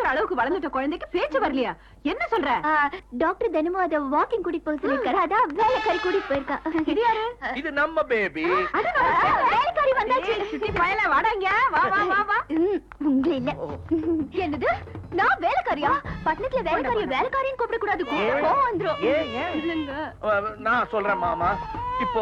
அளவுக்கு வளர்ந்துட்ட குழந்தைக்கு பேச்சு வரலையா என்ன சொல்ற ஆ, டாக்டர் தினமும் அத வாக்கிங் கூட்டிட்டு போக சொல்லிருக்காரு அதான் வேலைக்காரி கூட்டிட்டு போயிருக்கா இது யாரு இது நம்ம பேபி அது நம்ம வேலைக்காரி வந்தாச்சு நீ பயல வாடாங்க வா வா வா வா ம், உங்களை இல்ல என்னது நான் வேலைக்காரியா பட்டணத்துல வேலைக்காரிய வேலைக்காரின்னு கூப்பிட கூடாது கோவம் வந்துரும் ஏன் ஏன் இல்லங்க அஹ், நான் சொல்றேன் மாமா இப்போ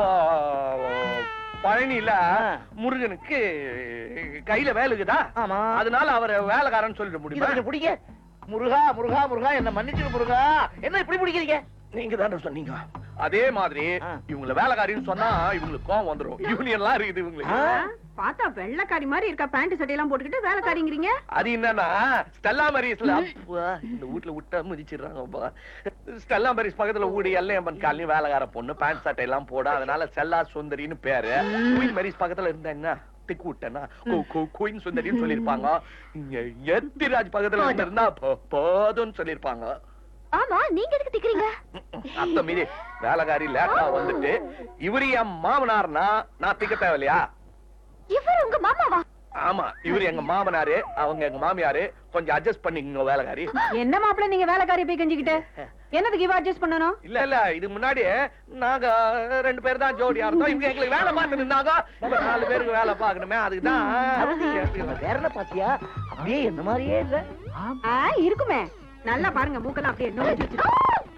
பழனியில முருகனுக்கு கையில வேலுக்குதா ஆமா அதனால அவரை வேலைக்காரன்னு சொல்லிட இத முடியுமா கொஞ்சம் பிடிங்க முருகா முருகா முருகா என்ன மன்னிச்சிரு முருகா என்ன இப்படி பிடிக்கிறீங்க நீங்க தானே சொன்னீங்க அதே மாதிரி ஆ. இவங்கள வேலைக்காரின்னு சொன்னா இவங்களுக்கு கோவம் வந்துரும் யூனியன் எல்லாம் இருக்குது இவங்களுக்கு ஆ? பார்த்தா வெள்ளக்காரி மாதிரி இருக்கா பேண்ட் சட்டையெல்லாம் போட்டுக்கிட்டு வேலைக்காரிங்கிறீங்க அது என்னன்னா ஸ்டெல்லா மரிஸ்ல அப்பா, இந்த வீட்ல விட்டா மிதிச்சிடுறாங்கப்பா ஸ்டெல்லா மரிஸ் பக்கத்துல வீடு எல்லையம்மன் காலனி வேலைக்கார பொண்ணு பேண்ட் சட்டை எல்லாம் போட அதனால ஸ்டெல்லா சுந்தரின்னு பேரு குயின் மரிஸ் பக்கத்துல இருந்தா என்ன திக்கு விட்டேன்னா குயின் சுந்தரின்னு சொல்லிருப்பாங்க எத்திராஜ் பக்கத்துல இருந்தா போதும்னு சொல்லிருப்பாங்க ஆமா நீங்க எதுக்கு திக்கிறீங்க அத்த மீறி வேலைக்காரி லேட்டா வந்துட்டு இவரு என் மாமனார்னா நான் திக்க தேவையில்லையா இவர் உங்க மாமாவா ஆமா இவரு எங்க மாமனாரு அவங்க எங்க மாமியாரு கொஞ்சம் அட்ஜஸ்ட் பண்ணிக்கங்க வேலைக்காரி என்ன மாப்பிள்ள நீங்க வேலைக்காரி போய் கஞ்சிக்கிட்டு என்னதுக்கு இவ அட்ஜஸ்ட் பண்ணணும் இல்ல இல்ல இது முன்னாடி நாங்க ரெண்டு பேர் தான் ஜோடியா இருந்தோம் இவங்க எங்களுக்கு வேலை பார்த்து நின்னாங்க இப்ப நாலு பேருக்கு வேலை பார்க்கணுமே அதுக்குதான் வேற என்ன பாத்தியா அப்படியே என்ன மாதிரியே இல்ல ஆ, இருக்குமே நல்லா பாருங்க மூக்கெல்லாம் அப்படியே நோண்டி வச்சிருக்கு.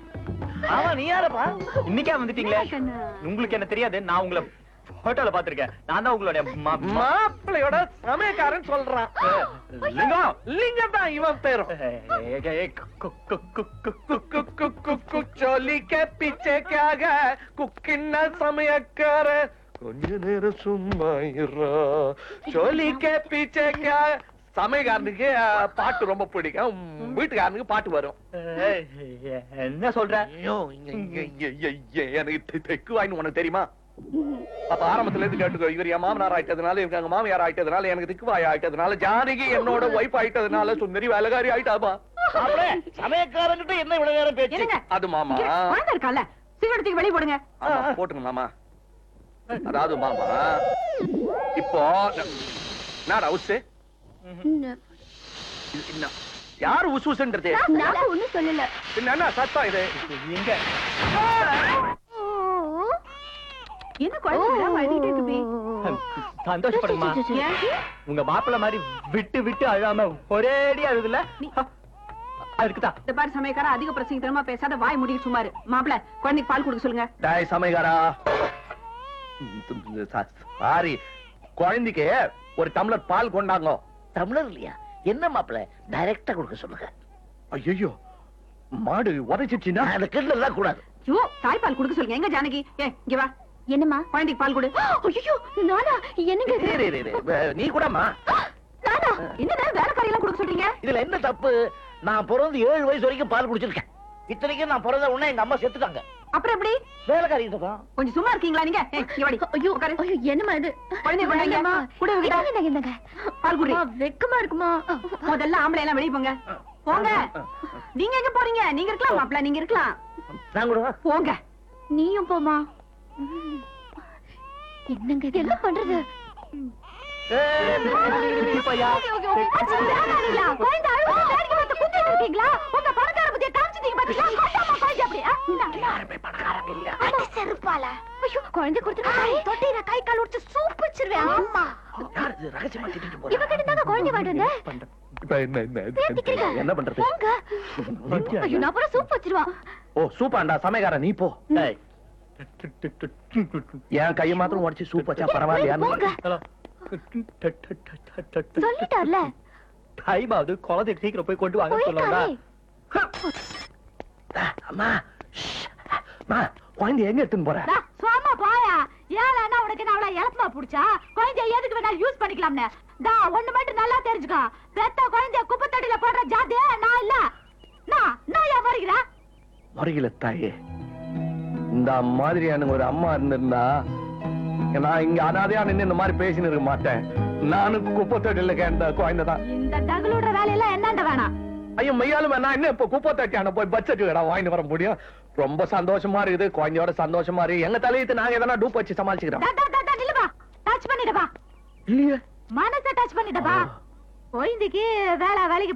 ஆமா நீ யாரப்பா இன்னைக்கே வந்துட்டீங்களே உங்களுக்கு என்ன தெரியாது நான் உங்களை ஹோட்டல்ல பாத்திருக்கேன் நான் தான் உங்களுடைய மா- மா- மாப்பிள்ளையோட சமயக்காரன் சொல்றான் லிங்கம் லிங்கம் தான் இவன் பேரும் ஏய், ஏய், கு- கு- கு- கு- கு- கு- कुक कुक कुक कुक चोली के पीछे क्या गया कुकिन சமயக்கார கொஞ்ச நேரம் சும்மா இருடா. சோலி கே பீச்சே கே சமயக்காரனுக்கு அஹ், பாட்டு ரொம்ப பிடிக்கும் வீட்டுக்காரனுக்கு பாட்டு வரும் ஏய், என்ன சொல்ற ஐயோ, இங்க, இங்க, இங்க, இங்க, இங்க, எனக்கு தெ- தெக்கு வாயின்னு உனக்கு தெரியுமா அப்ப ஆரம்பத்துல இருந்து கேட்டுக்கோ இவர் என் மாமனார் ஆயிட்டதுனால இவங்க எங்க மாமியார் ஆயிட்டதுனால எனக்கு திக்குவாய் ஆயிட்டதுனால ஜானகி என்னோட ஒய்ஃப் ஆயிட்டதுனால சுந்தரி வேலைக்காரி ஆயிட்டாபா மாப்பிள சமயக்காரங்கிட்ட என்ன இவ்வளவு நேரம் பேச்சு இருங்க அது மாமா இங்க குழந்தை இருக்கல்ல சிகரெட்டுக்கு வெளிய போடுங்க ஆமா, போட்டுங்க மாமா அதாவது மாமா இப்போ என்னடா உசு என்ன யாரு உசு உசுன்றது நாங்க ஒண்ணும் சொல்லல என்ன சத்தம் இது எங்க என்ன குழந்தை விடாம அழுதுகிட்டே இருக்குமே சந்தோஷப்படுமா ஏன்? உங்க மாப்பிள்ள மாதிரி விட்டு விட்டு அழாம ஒரேடி அழுதுல அதுக்குதான் இந்த பாரு சமயக்காரா அதிக பிரசங்கத்தனமா பேசாத வாய் முடிக்க சுமாரு மாப்பிள குழந்தைக்கு பால் கொடுக்க சொல்லுங்க டாய் சமைகாரா சாரி குழந்தைக்கு ஒரு டம்ளர் பால் கொண்டாங்க தமிழர் இல்லையா என்ன மாப்பிள டைரக்டா கொடுக்க சொல்லுங்க ஐயோ மாடு உரைச்சிச்சுன்னா அந்த கிட்ட எல்லாம் கூடாது ஐயோ தாய்ப்பால் கொடுக்க சொல்லுங்க எங்க ஜானகி ஏ இங்க வா என்னம்மா குழந்தைக்கு பால் கொடு ஐயோ நானா என்னங்க இது? இரு, இரு, இரு. வே- நீ கூடமா நானா என்னடா வேலைக்காரி எல்லாம் கொடுக்க சொல்றீங்க இதுல என்ன தப்பு நான் பிறந்து ஏழு வயசு வரைக்கும் பால் குடிச்சிருக்கேன் இத்தனைக்கும் நான் பிறந்த உடனே எங்க அம்மா செத்துட்டாங்க அப்புறம் எப்படி வேலைக்காரி தான் கொஞ்சம் சும்மா இருக்கீங்களா நீங்க ஏய், இங்க வாடி. ஐயோ உட்காரு. ஐயோ என்னம்மா இது குழந்தைய கொண்டாங்க. வேண்டாம்மா. குடு இவகிட்ட. இந்தாங்க, இந்தாங்க. பால் குடி. அம்மா, வெக்கமா இருக்குமா முதல்ல ஆம்பளை எல்லாம் வெளிய போங்க போங்க நீங்க எங்க போறீங்க நீங்க இருக்கலாம் மாப்பிள நீங்க இருக்கலாம் நான் கூட போங்க நீயும் போமா ம். என்னங்க இது என்ன பண்றது இப்பயா ஓகே, ஓகே, ஓகே. அச்சோ, வேணாதீங்களா? குழந்தை அழுகுது, வேடிக்கை பார்த்து குத்திட்டு இருக்கீங்களா? உங்க பணக்கார புத்தியை காமிச்சிட்டீங்க பாத்தீங்களா? கொண்டாம்மா குழந்தை அப்படியே. இந்தா, இந்தா. அடி செருப்பால. ஐயோ, குழந்தை கொடுத்துட்டு தாய், தொட்டி நான் கை கால் உடைச்சு சூப் வச்சிருவேன். ஆமா. யார் இது ரகசியமா திட்டிட்டு இவகிட்ட தாங்க குழந்தை வாங்கிட்டு வந்தேன். இப்ப என்ன என்ன ஏன் திக்கிறீங்க? என்ன பண்றது போங்க. ஐயோ, நான் அப்புறம் சூப் வச்சிருவான். ஓ சூப்பாண்டா சமயக்காரன் நீ போ ஏய். என் கையை மாத்திரம் உடச்சு சூப் வச்சா பரவாயில்லையா போங்க. ஹலோ. சொல்லிட்டார்ல. டைம் ஆகுது குழந்தை சீக்கிரம் போய் கொண்டு வாங்க சொல்லலாம் போயிருக்காரே. அம்மா ஷ். அம்மா குழந்தை எங்க எடுத்துன்னு போற டா, சும்மா போயா ஏலன்னா உனக்கு என்ன அவ்வளவு இழப்பமா புடிச்சா குழந்தைய எதுக்கு வேணாலும் யூஸ் பண்ணிக்கலாம்னு டா ஒண்ணு மட்டும் நல்லா தெரிஞ்சுக்கோ பெத்த குழந்தைய குப்பை தொட்டில போடுற ஜாதி நான் இல்ல நான் நான் ஏன் வருகிறேன் முறையில தாயே இந்த மாதிரியான ஒரு அம்மா இருந்திருந்தா நான் இங்க அனாதையா நின்னு இந்த மாதிரி பேசின்னு இருக்க மாட்டேன் நானும் குப்பை தொட்டில கேட்ட குழந்தை தான் இந்த தகலுடுற வேலையெல்லாம் என்னண்ட வேணாம் ஐயோ மையாலும் நான் என்ன இப்ப குப்பை தட்டியான போய் பட்ஜெட் வேடா வாங்கிட்டு வர முடியும் ரொம்ப சந்தோஷமா இருக்குது குழந்தையோட சந்தோஷமா இருக்கு எங்க தலையத்து நாங்க எதனா டூப் வச்சு சமாளிச்சுக்கிறோம் டா, டா, டா, டா, நில்லுப்பா டச் பண்ணிடுப்பா இல்லையே மனசை டச் பண்ணிட்டப்பா குழந்தைக்கு வேலை வேலைக்கு